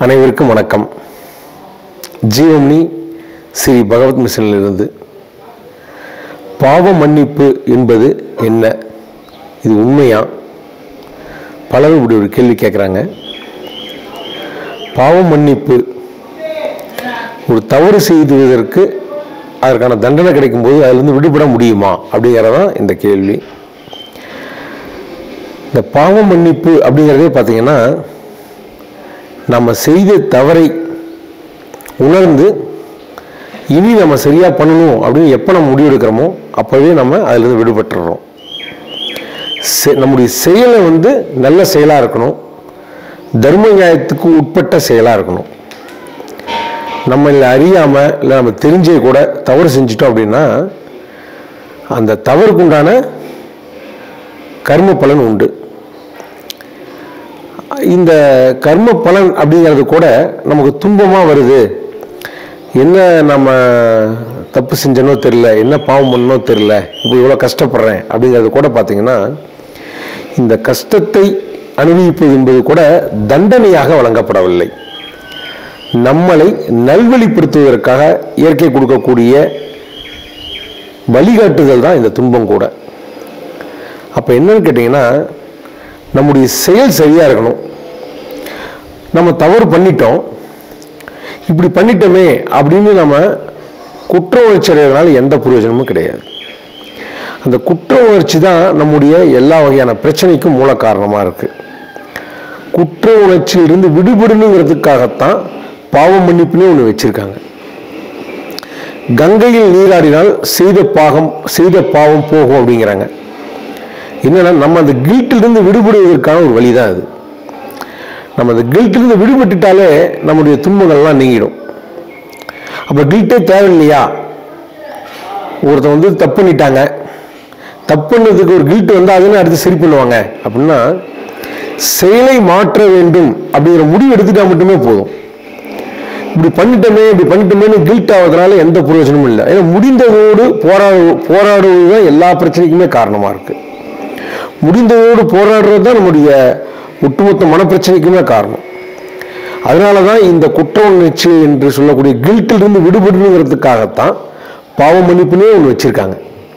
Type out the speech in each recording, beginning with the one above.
அனைவருக்கும் வணக்கம் ஜீவம்னி ஸ்ரீ பகவத் மிஷனிலிருந்து பாவ மன்னிப்பு என்பது என்ன இது உண்மையா பலரும் இப்படி ஒரு கேள்வி கேட்குறாங்க பாவ மன்னிப்பு ஒரு தவறு செய்துவதற்கு அதற்கான தண்டனை கிடைக்கும்போது அதிலிருந்து விடுபட முடியுமா அப்படிங்கிறதான் இந்த கேள்வி இந்த பாவ மன்னிப்பு அப்படிங்கிறதே பார்த்தீங்கன்னா நம்ம செய்த தவறை உணர்ந்து இனி நம்ம சரியாக பண்ணணும் அப்படின்னு எப்போ நம்ம முடிவெடுக்கிறோமோ அப்போவே நம்ம அதிலிருந்து விடுபட்டுறோம் செ- நம்முடைய செயலை வந்து நல்ல செயலாக இருக்கணும் தர்ம நியாயத்துக்கு உட்பட்ட செயலாக இருக்கணும் நம்ம இல்லை அறியாமல் இல்லை நம்ம தெரிஞ்சே கூட தவறு செஞ்சிட்டோம் அப்படின்னா அந்த தவறுக்கு உண்டான கர்ம பலன் உண்டு இந்த கர்ம பலன் அப்படிங்கிறது கூட நமக்கு துன்பமாக வருது என்ன நம்ம தப்பு செஞ்சனோ தெரியல என்ன பாவம் பண்ணனோ தெரியல இப்போ இவ்வளோ கஷ்டப்படுறேன் அப்படிங்கிறது கூட பார்த்தீங்கன்னா இந்த கஷ்டத்தை அனுபவிப்பது என்பது கூட தண்டனையாக வழங்கப்படவில்லை நம்மளை நல்வழிப்படுத்துவதற்காக இயற்கை கொடுக்கக்கூடிய வழிகாட்டுதல் தான் இந்த துன்பம் கூட அப்போ என்னன்னு கேட்டிங்கன்னா நம்முடைய செயல் சரியாக இருக்கணும் நம்ம தவறு பண்ணிட்டோம் இப்படி பண்ணிட்டோமே அப்படின்னு நம்ம குற்ற உணர்ச்சி அடைகிறதுனால எந்த பிரயோஜனமும் கிடையாது அந்த குற்ற உணர்ச்சி தான் நம்முடைய எல்லா வகையான பிரச்சனைக்கும் மூல காரணமாக இருக்குது குற்ற உணர்ச்சியிலிருந்து விடுபடணுங்கிறதுக்காகத்தான் பாவ மன்னிப்புனே ஒன்று வச்சிருக்காங்க கங்கையில் நீராடினால் செய்த பாகம் செய்த பாவம் போகும் அப்படிங்கிறாங்க என்னன்னா நம்ம அந்த கில்ட்டிலிருந்து விடுபடுவதற்கான ஒரு வழி தான் அது நம்ம அந்த கில்ட்டிலிருந்து விடுபட்டுட்டாலே நம்முடைய துன்பங்கள்லாம் நீங்கிடும் அப்போ கில்ட்டே தேவையில்லையா ஒருத்தன் வந்து தப்பு பண்ணிட்டாங்க தப்பு பண்ணதுக்கு ஒரு கில்ட் வந்து அதுன்னு அடுத்து சரி பண்ணுவாங்க அப்படின்னா செயலை மாற்ற வேண்டும் அப்படிங்கிற முடிவு எடுத்துட்டா மட்டுமே போதும் இப்படி பண்ணிட்டோமே இப்படி பண்ணிட்டோமேனு கில்ட் ஆகுறதுனால எந்த பிரயோஜனமும் இல்லை ஏன்னா முடிந்ததோடு போராடு போராடுவது தான் எல்லா பிரச்சனைக்குமே காரணமாக இருக்குது முடிந்ததோடு போராடுறது தான் நம்முடைய ஒட்டுமொத்த மனப்பிரச்சனைக்குமே காரணம் அதனால தான் இந்த குற்ற உணர்ச்சி என்று சொல்லக்கூடிய கில்ட்டிலிருந்து விடுபடணுங்கிறதுக்காகத்தான் பாவ மன்னிப்புனே ஒன்று வச்சிருக்காங்க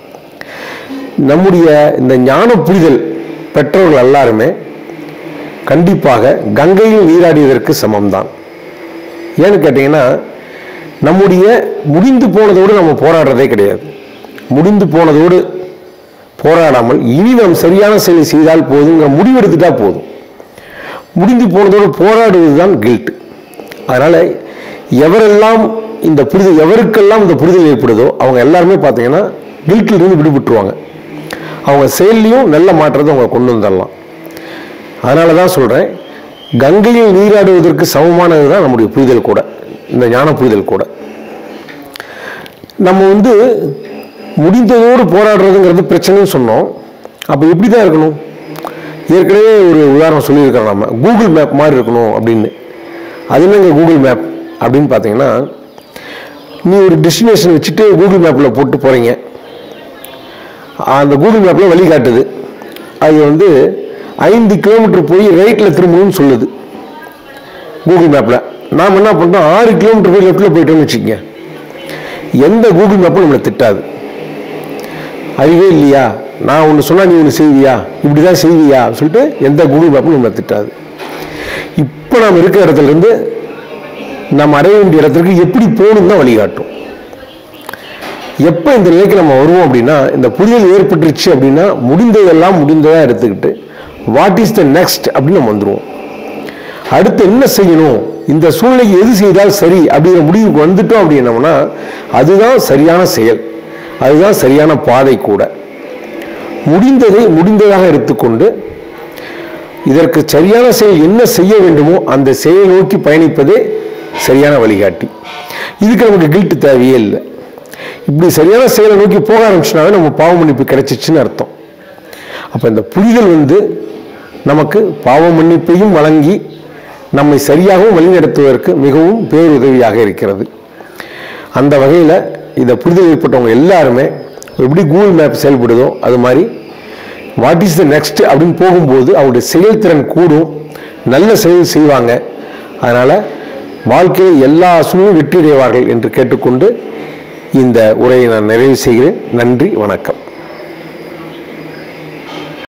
நம்முடைய இந்த ஞான புரிதல் பெற்றவர்கள் எல்லாருமே கண்டிப்பாக கங்கையில் நீராடியதற்கு சமம்தான் ஏன்னு கேட்டிங்கன்னா நம்முடைய முடிந்து போனதோடு நம்ம போராடுறதே கிடையாது முடிந்து போனதோடு போராடாமல் இனி நாம் சரியான செயலை செய்தால் போதுங்கிற முடிவெடுத்துட்டா போதும் முடிந்து போனதோடு போராடுவது தான் கில்ட் அதனால எவரெல்லாம் இந்த புரிதல் எவருக்கெல்லாம் இந்த புரிதல் ஏற்படுதோ அவங்க எல்லாருமே பார்த்தீங்கன்னா கில்ட்டில் இருந்து விடுபட்டுருவாங்க அவங்க செயல்லையும் நல்ல மாற்றத்தை அவங்க கொண்டு வந்துடலாம் அதனால தான் சொல்கிறேன் கங்கையில் நீராடுவதற்கு சமமானது தான் நம்முடைய புரிதல் கூட இந்த ஞான புரிதல் கூட நம்ம வந்து முடிந்ததோடு போராடுறதுங்கிறது பிரச்சனைன்னு சொன்னோம் அப்போ எப்படி தான் இருக்கணும் ஏற்கனவே ஒரு உதாரணம் சொல்லியிருக்கிறோம் நம்ம கூகுள் மேப் மாதிரி இருக்கணும் அப்படின்னு அது என்னங்க கூகுள் மேப் அப்படின்னு பார்த்தீங்கன்னா நீ ஒரு டெஸ்டினேஷன் வச்சுட்டு கூகுள் மேப்பில் போட்டு போகிறீங்க அந்த கூகுள் மேப்பில் வழி காட்டுது அது வந்து ஐந்து கிலோமீட்டர் போய் ரைட்டில் திரும்பணும்னு சொல்லுது கூகுள் மேப்பில் நாம் என்ன பண்ணுறோம் ஆறு கிலோமீட்டர் போய் லெஃப்ட்டில் போயிட்டோம்னு வச்சுக்கோங்க எந்த கூகுள் மேப்பும் நம்மளை திட்டாது அறிவே இல்லையா நான் ஒன்று சொன்னால் நீ ஒன்று செய்வியா இப்படி தான் செய்வியா அப்படின்னு சொல்லிட்டு எந்த கூகுள் மேப்பும் நம்மளை திட்டாது இப்போ நாம் இருக்கிற இடத்துல இருந்து நம்ம அடைய வேண்டிய இடத்துக்கு எப்படி போகணும் தான் வழிகாட்டும் எப்போ இந்த நிலைக்கு நம்ம வருவோம் அப்படின்னா இந்த புரிதல் ஏற்பட்டுருச்சு அப்படின்னா முடிந்ததெல்லாம் முடிந்ததா எடுத்துக்கிட்டு வாட் இஸ் த நெக்ஸ்ட் அப்படின்னு நம்ம வந்துடுவோம் அடுத்து என்ன செய்யணும் இந்த சூழ்நிலைக்கு எது செய்தால் சரி அப்படிங்கிற முடிவுக்கு வந்துட்டோம் அப்படின்னோம்னா அதுதான் சரியான செயல் அதுதான் சரியான பாதை கூட முடிந்ததை முடிந்ததாக எடுத்துக்கொண்டு இதற்கு சரியான செயல் என்ன செய்ய வேண்டுமோ அந்த செயலை நோக்கி பயணிப்பதே சரியான வழிகாட்டி இதுக்கு நமக்கு கில்ட் தேவையே இல்லை இப்படி சரியான செயலை நோக்கி போக ஆரம்பிச்சுனாவே நம்ம பாவ மன்னிப்பு கிடைச்சிச்சுன்னு அர்த்தம் அப்போ இந்த புரிதல் வந்து நமக்கு பாவ மன்னிப்பையும் வழங்கி நம்மை சரியாகவும் வழிநடத்துவதற்கு மிகவும் பேருதவியாக இருக்கிறது அந்த வகையில் இந்த புரிதல் ஏற்பட்டவங்க எல்லாருமே எப்படி கூகுள் மேப் செயல்படுதோ அது மாதிரி வாட் இஸ் த நெக்ஸ்ட் அப்படின்னு போகும்போது அவருடைய செயல்திறன் கூடும் நல்ல செயல் செய்வாங்க அதனால் வாழ்க்கையில் எல்லா சூழலும் வெற்றி அடைவார்கள் என்று கேட்டுக்கொண்டு இந்த உரையை நான் நிறைவு செய்கிறேன் நன்றி வணக்கம்